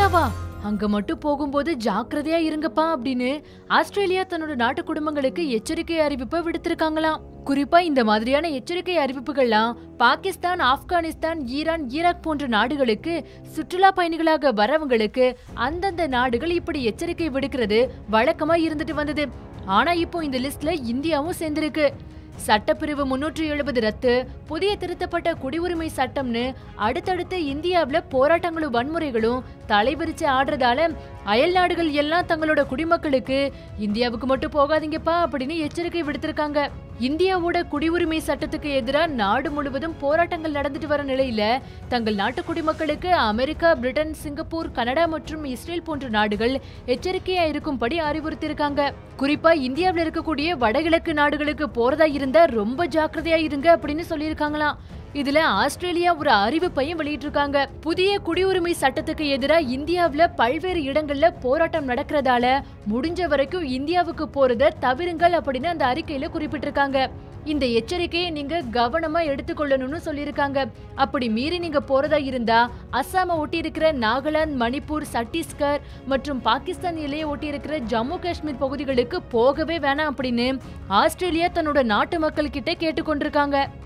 இந்தியாவா அங்க மட்டும் போகும்போது ஜாக்கிரதையா இருங்கப்பா அப்படின்னு ஆஸ்திரேலியா தன்னோட நாட்டு குடும்பங்களுக்கு எச்சரிக்கை அறிவிப்பை விடுத்திருக்காங்களாம் குறிப்பா இந்த மாதிரியான எச்சரிக்கை அறிவிப்புகள்லாம் பாகிஸ்தான் ஆப்கானிஸ்தான் ஈரான் ஈராக் போன்ற நாடுகளுக்கு சுற்றுலா பயணிகளாக வரவங்களுக்கு அந்தந்த நாடுகள் இப்படி எச்சரிக்கை விடுக்கிறது வழக்கமா இருந்துட்டு வந்தது ஆனா இப்போ இந்த லிஸ்ட்ல இந்தியாவும் சேர்ந்திருக்கு சட்டப்பிரிவு முன்னூற்றி எழுபது ரத்து புதிய திருத்தப்பட்ட குடியுரிமை சட்டம்னு அடுத்தடுத்து இந்தியாவுல போராட்டங்களும் வன்முறைகளும் தலைவிரிச்சு ஆடுறதால அயல் நாடுகள் எல்லாம் தங்களோட குடிமக்களுக்கு இந்தியாவுக்கு மட்டும் போகாதீங்கப்பா அப்படின்னு எச்சரிக்கை விடுத்திருக்காங்க இந்தியாவோட குடியுரிமை சட்டத்துக்கு எதிரா நாடு முழுவதும் போராட்டங்கள் நடந்துட்டு வர நிலையில தங்கள் நாட்டு குடிமக்களுக்கு அமெரிக்கா பிரிட்டன் சிங்கப்பூர் கனடா மற்றும் இஸ்ரேல் போன்ற நாடுகள் எச்சரிக்கையா இருக்கும்படி அறிவுறுத்தியிருக்காங்க குறிப்பா இந்தியாவுல இருக்கக்கூடிய வடகிழக்கு நாடுகளுக்கு போறதா இருந்தா ரொம்ப ஜாக்கிரதையா இருங்க அப்படின்னு சொல்லியிருக்காங்களாம் இதுல ஆஸ்திரேலியா ஒரு அறிவிப்பையும் வெளியிட்டிருக்காங்க புதிய குடியுரிமை சட்டத்துக்கு எதிரா இந்தியாவுல பல்வேறு இடங்கள்ல போராட்டம் நடக்கிறதால முடிஞ்ச வரைக்கும் இந்தியாவுக்கு போறத தவிருங்கள் அப்படின்னு அந்த அறிக்கையில குறிப்பிட்டிருக்காங்க இந்த எச்சரிக்கையை நீங்க கவனமா எடுத்துக்கொள்ளணும்னு சொல்லியிருக்காங்க அப்படி மீறி நீங்க போறதா இருந்தா அஸ்ஸாம ஒட்டி இருக்கிற நாகாலாந்து மணிப்பூர் சத்தீஸ்கர் மற்றும் பாகிஸ்தான் எல்லையை ஒட்டி இருக்கிற ஜம்மு காஷ்மீர் பகுதிகளுக்கு போகவே வேணாம் அப்படின்னு ஆஸ்திரேலியா தன்னோட நாட்டு மக்கள் கிட்ட கேட்டுக்கொண்டிருக்காங்க